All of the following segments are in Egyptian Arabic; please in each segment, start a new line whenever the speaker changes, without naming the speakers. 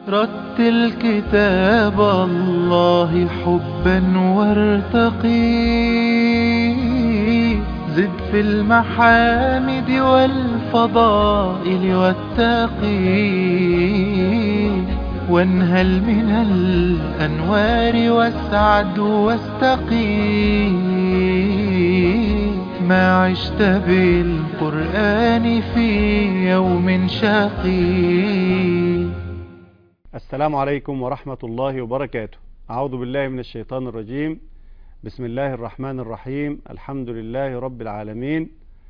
رتل كتاب الله حبا وارتقي زد في المحامد والفضائل والتقي وانهل من الأنوار واسعد واستقي ما عشت بالقرآن في يوم شقي
السلام عليكم ورحمة الله وبركاته أعوذ بالله من الشيطان الرجيم بسم الله الرحمن الرحيم الحمد لله رب العالمين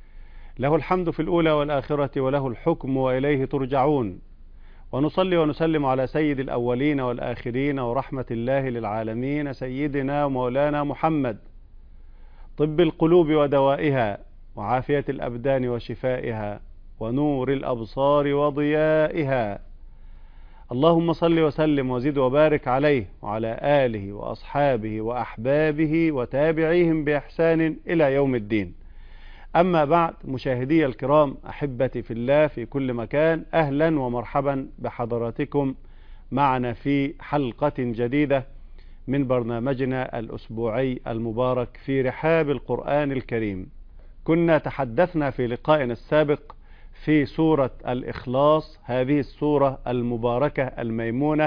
له الحمد في الأولى والآخرة وله الحكم وإليه ترجعون ونصلي ونسلم على سيد الأولين والآخرين ورحمة الله للعالمين سيدنا ومولانا محمد طب القلوب ودوائها وعافية الأبدان وشفائها ونور الأبصار وضيائها اللهم صل وسلم وزد وبارك عليه وعلى آله وأصحابه وأحبابه وتابعيهم بإحسان إلى يوم الدين أما بعد مشاهدي الكرام أحبتي في الله في كل مكان أهلا ومرحبا بحضراتكم معنا في حلقة جديدة من برنامجنا الأسبوعي المبارك في رحاب القرآن الكريم كنا تحدثنا في لقائنا السابق في سورة الإخلاص هذه السورة المباركة الميمونة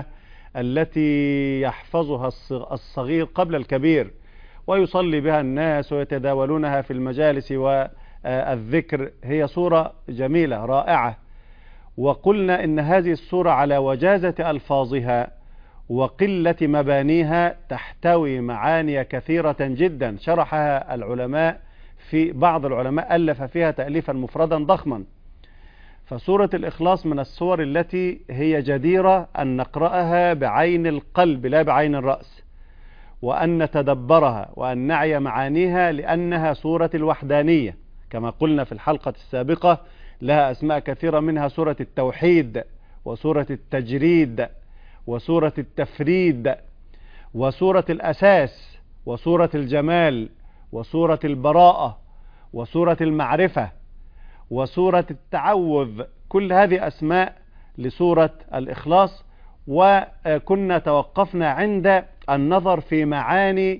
التي يحفظها الصغير قبل الكبير ويصلي بها الناس ويتداولونها في المجالس والذكر هي سورة جميلة رائعة وقلنا إن هذه السورة على وجازة ألفاظها وقلة مبانيها تحتوي معاني كثيرة جدا شرحها العلماء في بعض العلماء ألف فيها تأليفا مفردا ضخما فسورة الإخلاص من السور التي هي جديرة أن نقرأها بعين القلب لا بعين الرأس وأن نتدبرها وأن نعي معانيها لأنها سورة الوحدانية كما قلنا في الحلقة السابقة لها أسماء كثيرة منها سورة التوحيد وسورة التجريد وسورة التفريد وسورة الأساس وسورة الجمال وسورة البراءة وسورة المعرفة وسورة التعوذ كل هذه أسماء لسورة الإخلاص وكنا توقفنا عند النظر في معاني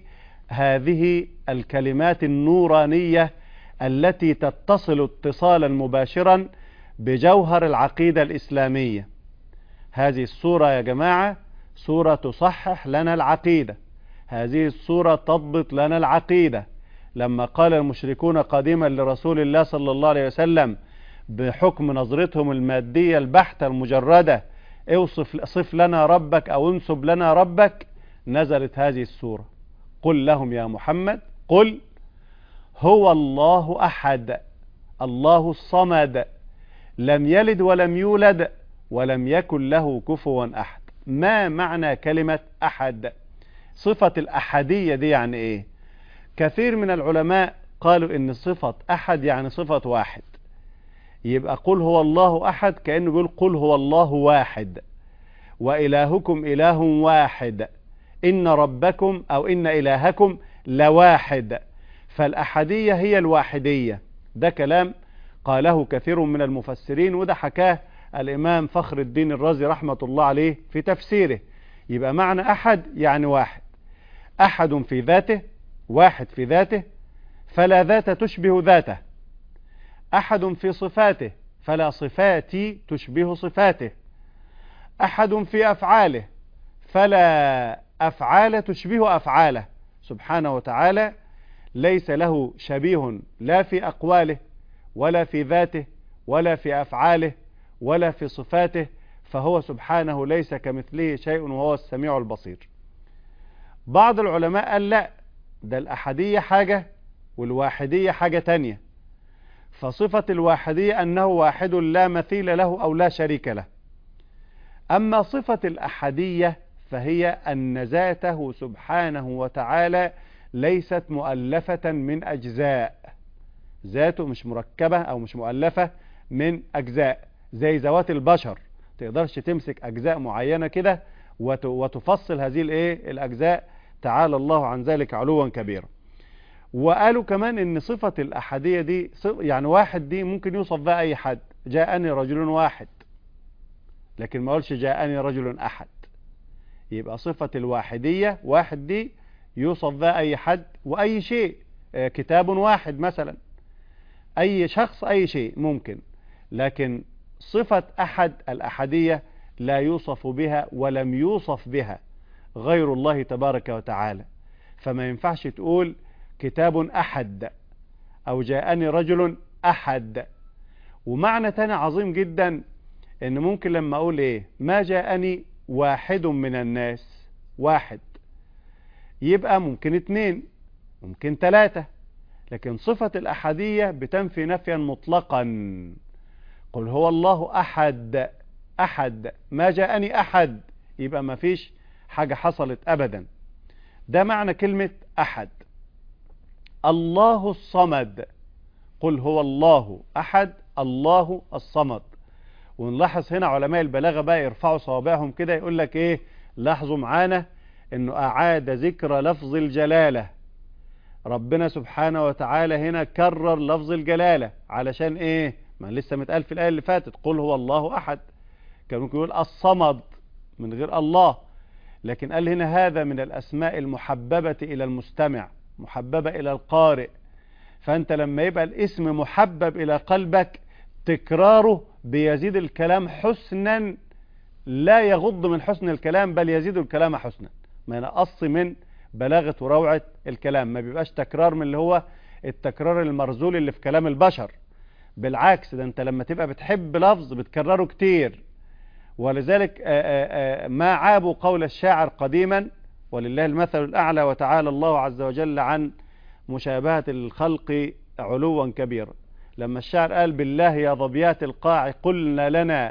هذه الكلمات النورانية التي تتصل اتصالا مباشرا بجوهر العقيدة الإسلامية هذه السورة يا جماعة سورة تصحح لنا العقيدة هذه السورة تضبط لنا العقيدة لما قال المشركون قديما لرسول الله صلى الله عليه وسلم بحكم نظرتهم المادية البحتة المجردة اوصف صف لنا ربك او انسب لنا ربك نزلت هذه السورة قل لهم يا محمد قل هو الله احد الله الصمد لم يلد ولم يولد ولم يكن له كفوا احد ما معنى كلمة احد صفة الاحدية دي يعني ايه كثير من العلماء قالوا ان صفة احد يعني صفة واحد يبقى قل هو الله احد كأنه بيقول قل هو الله واحد والهكم اله واحد ان ربكم او ان الهكم لواحد فالاحدية هي الواحدية ده كلام قاله كثير من المفسرين وده حكاه الامام فخر الدين الرازي رحمة الله عليه في تفسيره يبقى معنى احد يعني واحد احد في ذاته واحد في ذاته فلا ذات تشبه ذاته أحد في صفاته فلا صفاتي تشبه صفاته أحد في أفعاله فلا أفعال تشبه أفعاله سبحانه وتعالى ليس له شبيه لا في أقواله ولا في ذاته ولا في أفعاله ولا في صفاته فهو سبحانه ليس كمثله شيء وهو السميع البصير بعض العلماء قال لا ده الأحدية حاجة والواحدية حاجة تانية فصفة الواحدية أنه واحد لا مثيل له أو لا شريك له أما صفة الأحدية فهي أن ذاته سبحانه وتعالى ليست مؤلفة من أجزاء ذاته مش مركبة أو مش مؤلفة من أجزاء زي ذوات البشر تقدرش تمسك أجزاء معينة كده وتفصل هذه الإيه الأجزاء تعالى الله عن ذلك علوا كبيرا وقالوا كمان ان صفة الاحادية دي يعني واحد دي ممكن يوصف بها اي حد جاءني رجل واحد لكن ما اقولش جاءني رجل احد يبقى صفة الواحدية واحد دي يوصف بها اي حد واي شيء آه، كتاب واحد مثلا اي شخص اي شيء ممكن لكن صفة احد الاحدية لا يوصف بها ولم يوصف بها غير الله تبارك وتعالى فما ينفعش تقول كتاب احد او جاءني رجل احد ومعنى تاني عظيم جدا ان ممكن لما اقول ايه ما جاءني واحد من الناس واحد يبقى ممكن اتنين ممكن تلاتة لكن صفة الأحدية بتنفي نفيا مطلقا قل هو الله أحد أحد ما جاءني أحد يبقى ما فيش حاجة حصلت أبدا ده معنى كلمة أحد الله الصمد قل هو الله أحد الله الصمد ونلاحظ هنا علماء البلاغة بقى يرفعوا صوابعهم كده يقول لك ايه لاحظوا معانا انه اعاد ذكر لفظ الجلالة ربنا سبحانه وتعالى هنا كرر لفظ الجلالة علشان ايه ما لسه متقال في الآية اللي فاتت قل هو الله أحد كان ممكن يقول الصمد من غير الله لكن قال هنا هذا من الأسماء المحببة إلى المستمع محببة إلى القارئ فأنت لما يبقى الاسم محبب إلى قلبك تكراره بيزيد الكلام حسنا لا يغض من حسن الكلام بل يزيد الكلام حسنا ما ينقص من بلاغة وروعة الكلام ما بيبقاش تكرار من اللي هو التكرار المرزول اللي في كلام البشر بالعكس ده انت لما تبقى بتحب لفظ بتكرره كتير ولذلك آآ آآ ما عابوا قول الشاعر قديما ولله المثل الأعلى وتعالى الله عز وجل عن مشابهة الخلق علوا كبيرا لما الشاعر قال بالله يا ظبيات القاع قلنا لنا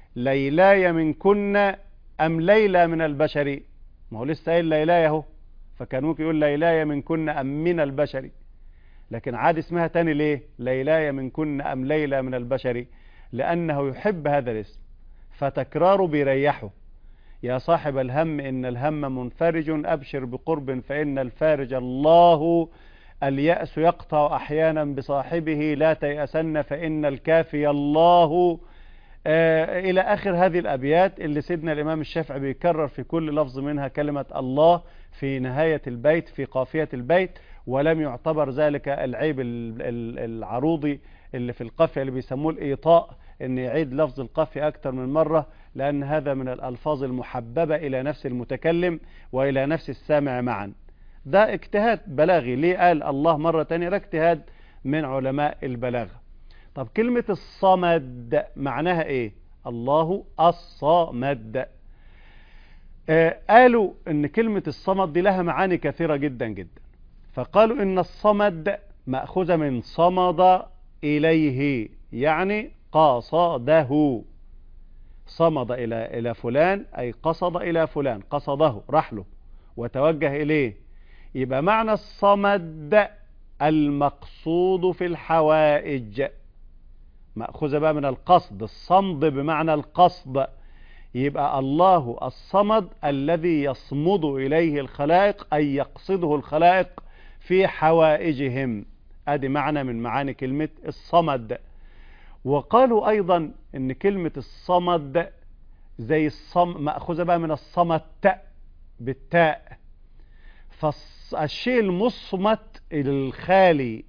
ليلاي منكن أم ليلى من البشر ما هو لسه قايل ليلاي اهو فكان ممكن يقول ليلاي منكن أم من البشر لكن عاد اسمها تاني ليه ليلاي منكن أم ليلى من البشر لأنه يحب هذا الاسم فتكراره بيريحه يا صاحب الهم إن الهم منفرج أبشر بقرب فإن الفارج الله اليأس يقطع أحيانا بصاحبه لا تيأسن فإن الكافي الله آه إلى آخر هذه الأبيات اللي سيدنا الإمام الشافعي بيكرر في كل لفظ منها كلمة الله في نهاية البيت في قافية البيت ولم يعتبر ذلك العيب العروضي اللي في القافية اللي بيسموه الإيطاء ان يعيد لفظ القافية أكثر من مرة لأن هذا من الألفاظ المحببة إلى نفس المتكلم وإلى نفس السامع معا ده اجتهاد بلاغي ليه قال الله مرة تانية ده اجتهاد من علماء البلاغة طب كلمة الصمد معناها ايه الله الصمد آه قالوا ان كلمة الصمد دي لها معاني كثيرة جدا جدا فقالوا ان الصمد مأخوذة من صمد إليه يعني قصده صمد إلى إلى فلان أي قصد إلى فلان قصده رحله وتوجه إليه يبقى معنى الصمد المقصود في الحوائج مأخوذة بقى من القصد الصمد بمعنى القصد يبقى الله الصمد الذي يصمد إليه الخلائق أي يقصده الخلائق في حوائجهم ادي معنى من معاني كلمة الصمد وقالوا ايضا ان كلمة الصمد زي الصم مأخوذة بقى من الصمت بالتاء فالشيء المصمت الخالي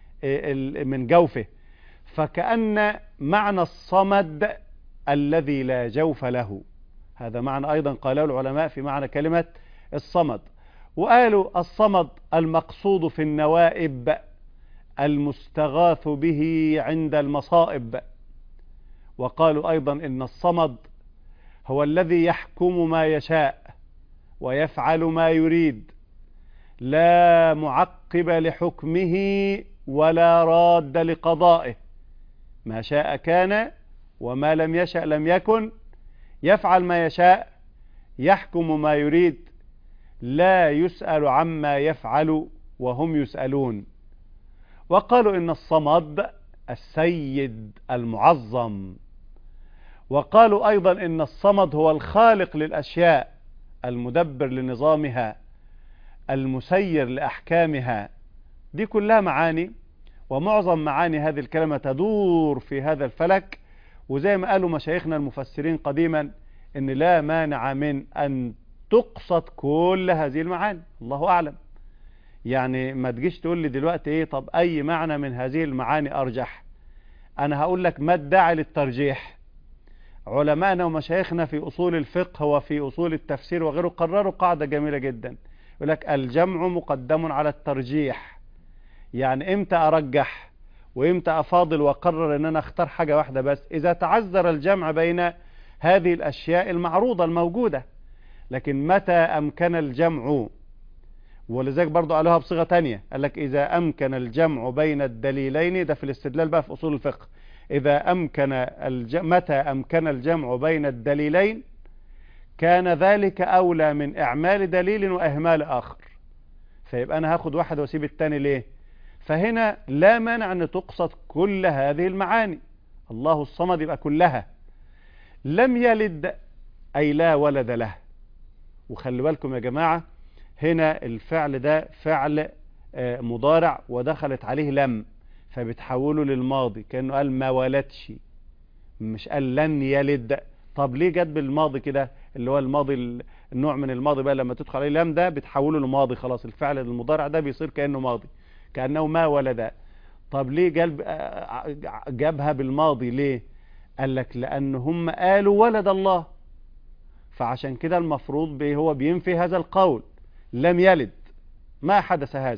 من جوفه فكأن معنى الصمد الذي لا جوف له هذا معنى ايضا قاله العلماء في معنى كلمة الصمد وقالوا الصمد المقصود في النوائب المستغاث به عند المصائب وقالوا أيضا إن الصمد هو الذي يحكم ما يشاء ويفعل ما يريد لا معقب لحكمه ولا راد لقضائه ما شاء كان وما لم يشأ لم يكن يفعل ما يشاء يحكم ما يريد لا يسأل عما يفعل وهم يسألون وقالوا إن الصمد السيد المعظم وقالوا أيضا إن الصمد هو الخالق للأشياء المدبر لنظامها المسير لأحكامها دي كلها معاني ومعظم معاني هذه الكلمة تدور في هذا الفلك وزي ما قالوا مشايخنا المفسرين قديما ان لا مانع من ان تقصد كل هذه المعاني الله اعلم يعني ما تجيش تقول لي دلوقتي ايه طب اي معنى من هذه المعاني ارجح انا هقول لك ما الداعي للترجيح علماءنا ومشايخنا في اصول الفقه وفي اصول التفسير وغيره قرروا قاعدة جميلة جدا يقول لك الجمع مقدم على الترجيح يعني امتى ارجح وامتى افاضل واقرر ان انا اختار حاجة واحدة بس اذا تعذر الجمع بين هذه الاشياء المعروضة الموجودة لكن متى امكن الجمع ولذلك برضو قالوها بصيغة تانية قال لك إذا أمكن الجمع بين الدليلين ده في الاستدلال بقى في أصول الفقه إذا أمكن الج... متى أمكن الجمع بين الدليلين كان ذلك أولى من إعمال دليل وإهمال آخر فيبقى أنا هاخد واحد واسيب التاني ليه فهنا لا مانع أن تقصد كل هذه المعاني الله الصمد يبقى كلها لم يلد أي لا ولد له وخلي بالكم يا جماعة هنا الفعل ده فعل مضارع ودخلت عليه لم فبتحوله للماضي كأنه قال ما ولدش مش قال لن يلد طب ليه جت بالماضي كده اللي هو الماضي النوع من الماضي بقى لما تدخل عليه لم ده بتحوله لماضي خلاص الفعل المضارع ده بيصير كأنه ماضي كأنه ما ولد طب ليه جاب جابها بالماضي ليه قال لك لأن هم قالوا ولد الله فعشان كده المفروض به هو بينفي هذا القول لم يلد ما حدث هذا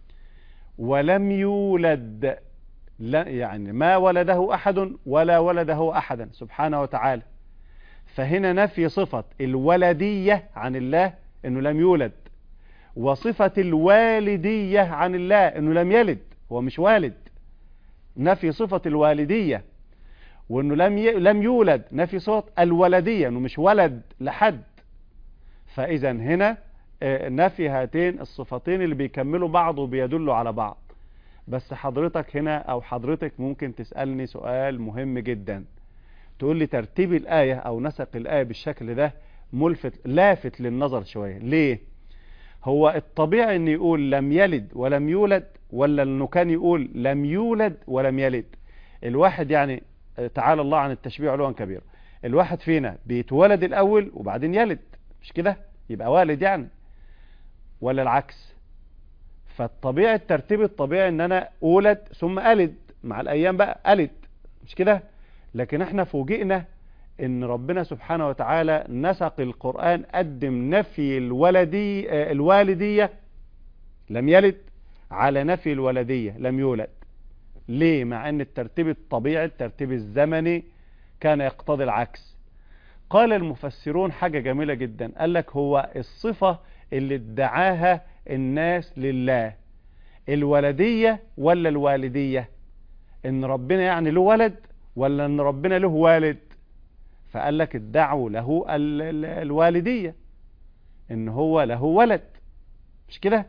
ولم يولد لا يعني ما ولده أحد ولا ولده أحدا سبحانه وتعالى فهنا نفي صفة الولدية عن الله أنه لم يولد وصفة الوالدية عن الله أنه لم يلد هو مش والد نفي صفة الوالدية وأنه لم ي... لم يولد نفي صفة الولدية أنه مش ولد لحد فإذا هنا نفي هاتين الصفتين اللي بيكملوا بعض وبيدلوا على بعض بس حضرتك هنا او حضرتك ممكن تسألني سؤال مهم جدا تقول لي ترتيب الآية او نسق الآية بالشكل ده ملفت لافت للنظر شوية ليه هو الطبيعي ان يقول لم يلد ولم يولد ولا انه كان يقول لم يولد ولم يلد الواحد يعني تعالى الله عن التشبيه علوا كبيرا الواحد فينا بيتولد الاول وبعدين يلد مش كده يبقى والد يعني ولا العكس فالطبيعي الترتيب الطبيعي ان انا اولد ثم الد مع الايام بقى الد مش كده لكن احنا فوجئنا ان ربنا سبحانه وتعالى نسق القرآن قدم نفي الولدي الوالدية لم يلد على نفي الولدية لم يولد ليه مع ان الترتيب الطبيعي الترتيب الزمني كان يقتضي العكس قال المفسرون حاجة جميلة جدا قال لك هو الصفة اللي ادعاها الناس لله الولدية ولا الوالدية ان ربنا يعني له ولد ولا ان ربنا له والد فقال لك ادعوا له الوالدية ان هو له ولد مش كده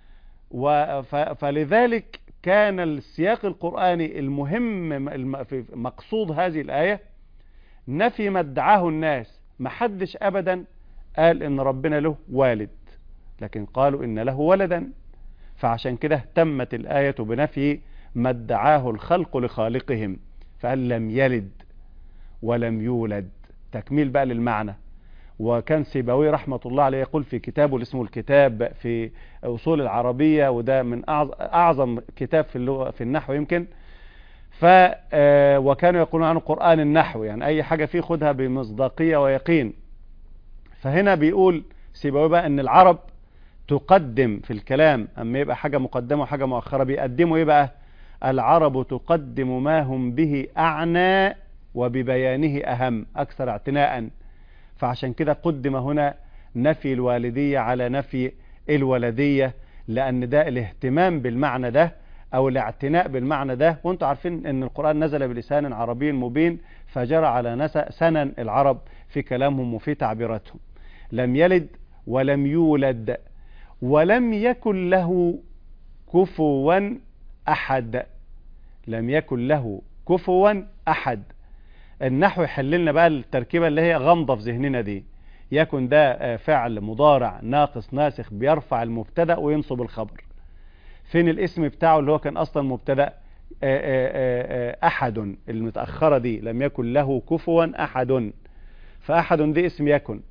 فلذلك كان السياق القرآني المهم في مقصود هذه الآية نفي ما ادعاه الناس محدش أبدا قال ان ربنا له والد لكن قالوا ان له ولدا فعشان كده اهتمت الآية بنفي ما ادعاه الخلق لخالقهم فقال لم يلد ولم يولد تكميل بقى للمعنى وكان سيبوي رحمة الله عليه يقول في كتابه اللي اسمه الكتاب في أصول العربية وده من أعظم كتاب في اللغة في النحو يمكن ف وكانوا يقولون عنه قرآن النحو يعني أي حاجة فيه خدها بمصداقية ويقين فهنا بيقول سيبوي بقى أن العرب تقدم في الكلام أما يبقى حاجة مقدمة وحاجة مؤخرة بيقدموا إيه بقى العرب تقدم ما هم به أعنى وببيانه أهم أكثر اعتناء فعشان كده قدم هنا نفي الوالدية على نفي الولدية لأن ده الاهتمام بالمعنى ده أو الاعتناء بالمعنى ده وانتم عارفين أن القرآن نزل بلسان عربي مبين فجرى على سنن العرب في كلامهم وفي تعبيراتهم لم يلد ولم يولد ولم يكن له كفوا أحد لم يكن له كفوا أحد النحو يحل لنا بقى التركيبة اللي هي غامضة في ذهننا دي يكن ده فعل مضارع ناقص ناسخ بيرفع المبتدا وينصب الخبر فين الاسم بتاعه اللي هو كان اصلا مبتدا آه، آه، آه، أحد المتأخرة دي لم يكن له كفوا أحد فأحد دي اسم يكن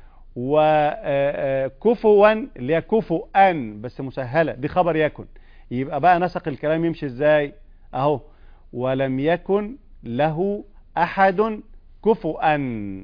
وكفوا اللي هي كفوا بس مسهلة دي خبر يكن يبقى بقى نسق الكلام يمشي ازاي اهو ولم يكن له أحد كفوا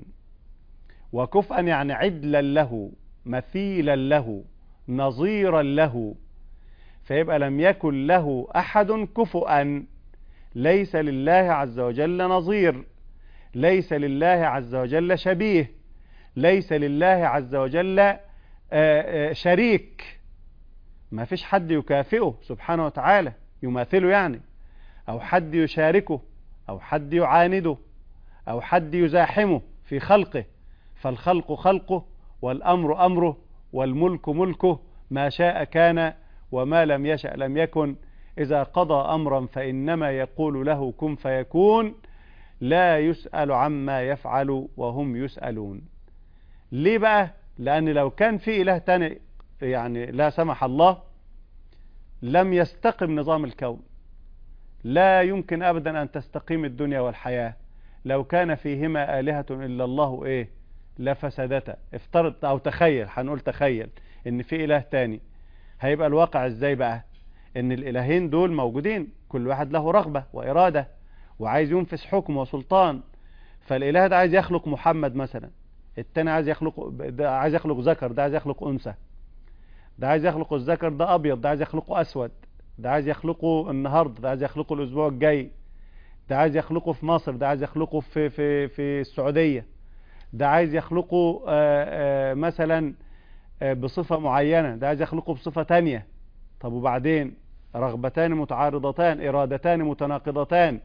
وكفءا يعني عدلا له مثيلا له نظيرا له فيبقى لم يكن له أحد كفؤا ليس لله عز وجل نظير ليس لله عز وجل شبيه ليس لله عز وجل آه، آه، شريك ما فيش حد يكافئه سبحانه وتعالى يماثله يعني أو حد يشاركه أو حد يعانده أو حد يزاحمه في خلقه فالخلق خلقه والأمر أمره والملك ملكه ما شاء كان وما لم يشأ لم يكن إذا قضى أمرا فإنما يقول له كن فيكون لا يسأل عما يفعل وهم يسألون ليه بقى لأن لو كان في إله تاني يعني لا سمح الله لم يستقم نظام الكون لا يمكن أبدا أن تستقيم الدنيا والحياة لو كان فيهما آلهة إلا الله إيه لفسدتا افترض أو تخيل هنقول تخيل إن في إله تاني هيبقى الواقع إزاي بقى إن الإلهين دول موجودين كل واحد له رغبة وإرادة وعايز ينفذ حكم وسلطان فالإله ده عايز يخلق محمد مثلا التاني عايز يخلق ده عايز يخلق ذكر ده عايز يخلق أنثى ده عايز يخلق الذكر ده أبيض ده عايز يخلقه أسود ده عايز يخلقه النهارده ده عايز يخلقه الأسبوع الجاي ده عايز يخلقه في مصر ده عايز يخلقه في في في السعودية ده عايز يخلقه آه، آه، مثلا آه، بصفة معينة ده عايز يخلقه بصفة تانية طب وبعدين رغبتان متعارضتان إرادتان متناقضتان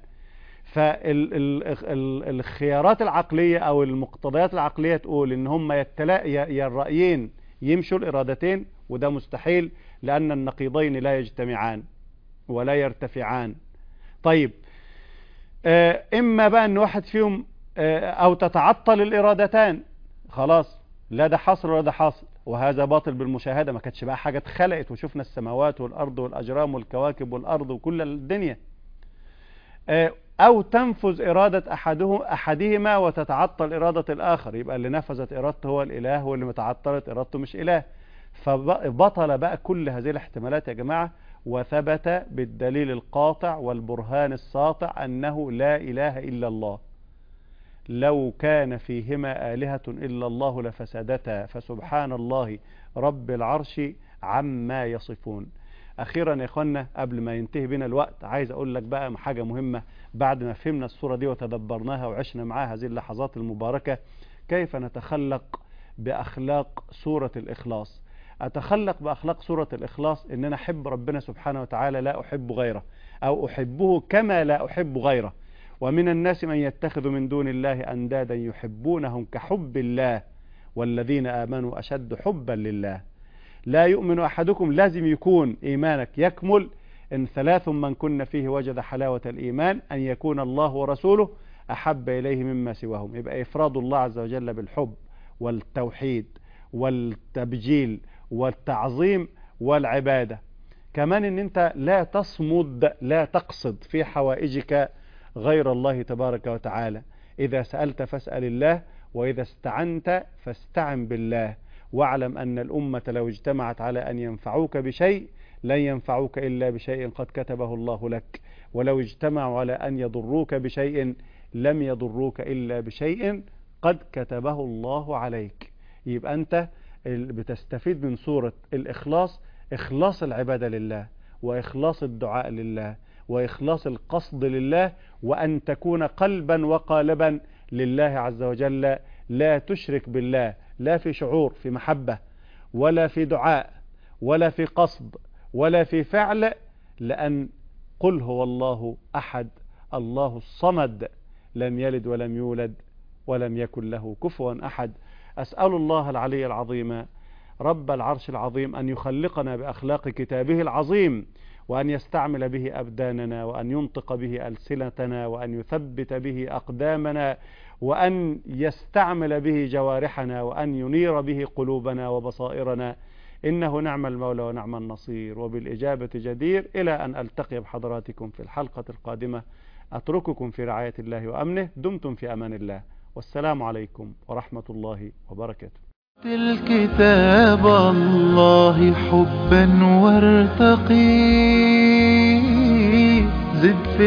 فالخيارات العقلية أو المقتضيات العقلية تقول إن هم يتلا يا الرأيين يمشوا الإرادتين وده مستحيل لأن النقيضين لا يجتمعان ولا يرتفعان طيب آه، إما بقى أن واحد فيهم آه، أو تتعطل الإرادتان خلاص لا ده حاصل ولا ده حاصل وهذا باطل بالمشاهدة ما كانتش بقى حاجة اتخلقت وشفنا السماوات والأرض والأجرام والكواكب والأرض وكل الدنيا آه، أو تنفذ إرادة أحده أحدهما وتتعطل إرادة الآخر يبقى اللي نفذت إرادته هو الإله واللي متعطلت إرادته مش إله فبطل بقى كل هذه الاحتمالات يا جماعة وثبت بالدليل القاطع والبرهان الساطع أنه لا إله إلا الله لو كان فيهما آلهة إلا الله لفسدتا فسبحان الله رب العرش عما يصفون أخيرا يا إخوانا قبل ما ينتهي بنا الوقت عايز أقول لك بقى حاجة مهمة بعد ما فهمنا الصورة دي وتدبرناها وعشنا معاها هذه اللحظات المباركة كيف نتخلق بأخلاق سورة الإخلاص أتخلق بأخلاق سورة الإخلاص إن أنا أحب ربنا سبحانه وتعالى لا أحب غيره أو أحبه كما لا أحب غيره ومن الناس من يتخذ من دون الله أندادا يحبونهم كحب الله والذين آمنوا أشد حبا لله لا يؤمن أحدكم لازم يكون إيمانك يكمل إن ثلاث من كن فيه وجد حلاوة الإيمان أن يكون الله ورسوله أحب إليه مما سواهم يبقى إفراد الله عز وجل بالحب والتوحيد والتبجيل والتعظيم والعبادة كمان ان انت لا تصمد لا تقصد في حوائجك غير الله تبارك وتعالى اذا سألت فاسأل الله واذا استعنت فاستعن بالله واعلم ان الامة لو اجتمعت على ان ينفعوك بشيء لن ينفعوك الا بشيء قد كتبه الله لك ولو اجتمعوا على ان يضروك بشيء لم يضروك الا بشيء قد كتبه الله عليك يبقى انت بتستفيد من سورة الإخلاص إخلاص العبادة لله وإخلاص الدعاء لله وإخلاص القصد لله وأن تكون قلبا وقالبا لله عز وجل لا تشرك بالله لا في شعور في محبة ولا في دعاء ولا في قصد ولا في فعل لأن قل هو الله أحد الله الصمد لم يلد ولم يولد ولم يكن له كفوا أحد أسأل الله العلي العظيم رب العرش العظيم أن يخلقنا بأخلاق كتابه العظيم وأن يستعمل به أبداننا وأن ينطق به ألسنتنا وأن يثبت به أقدامنا وأن يستعمل به جوارحنا وأن ينير به قلوبنا وبصائرنا إنه نعم المولى ونعم النصير وبالإجابة جدير إلى أن ألتقي بحضراتكم في الحلقة القادمة أترككم في رعاية الله وأمنه دمتم في أمان الله والسلام عليكم ورحمة الله وبركاته
الكتاب الله حبا وارتقي زد في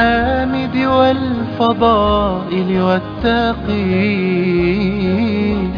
المحامد والفضائل والتقي